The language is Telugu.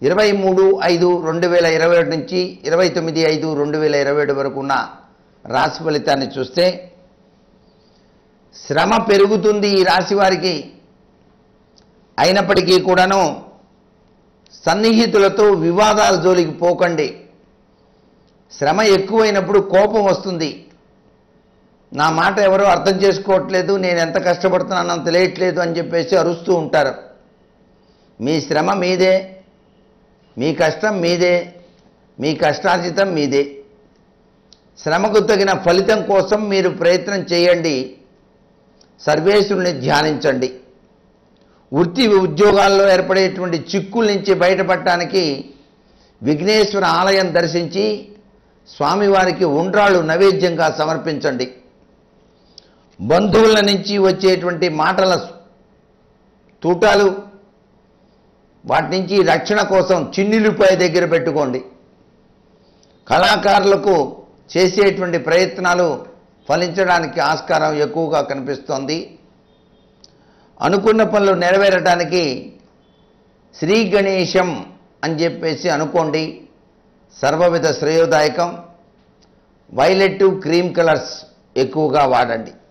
ఇరవై మూడు ఐదు రెండు వేల ఇరవై ఒకటి నుంచి ఇరవై తొమ్మిది ఐదు రెండు వేల ఇరవై ఏడు వరకు ఉన్న రాశి ఫలితాన్ని చూస్తే శ్రమ పెరుగుతుంది ఈ రాశి వారికి అయినప్పటికీ కూడాను సన్నిహితులతో వివాదాల జోలికి పోకండి శ్రమ ఎక్కువైనప్పుడు కోపం వస్తుంది నా మాట ఎవరో అర్థం చేసుకోవట్లేదు నేను ఎంత కష్టపడుతున్నానో తెలియట్లేదు అని చెప్పేసి అరుస్తూ ఉంటారు మీ శ్రమ మీదే మీ కష్టం మీదే మీ కష్టార్జితం మీదే శ్రమకు తగిన ఫలితం కోసం మీరు ప్రయత్నం చేయండి సర్వేశ్వరుని ధ్యానించండి వృత్తి ఉద్యోగాల్లో ఏర్పడేటువంటి చిక్కుల నుంచి బయటపడటానికి విఘ్నేశ్వర ఆలయం దర్శించి స్వామివారికి ఉండ్రాళ్ళు నైవేద్యంగా సమర్పించండి బంధువుల నుంచి వచ్చేటువంటి మాటల తూటాలు వాటి నుంచి రక్షణ కోసం చిన్నిలుపై దగ్గర పెట్టుకోండి కళాకారులకు చేసేటువంటి ప్రయత్నాలు ఫలించడానికి ఆస్కారం ఎక్కువగా కనిపిస్తోంది అనుకున్న పనులు నెరవేరటానికి శ్రీ గణేశం అని చెప్పేసి అనుకోండి సర్వవిధ శ్రేయోదాయకం వైలెట్ క్రీమ్ కలర్స్ ఎక్కువగా వాడండి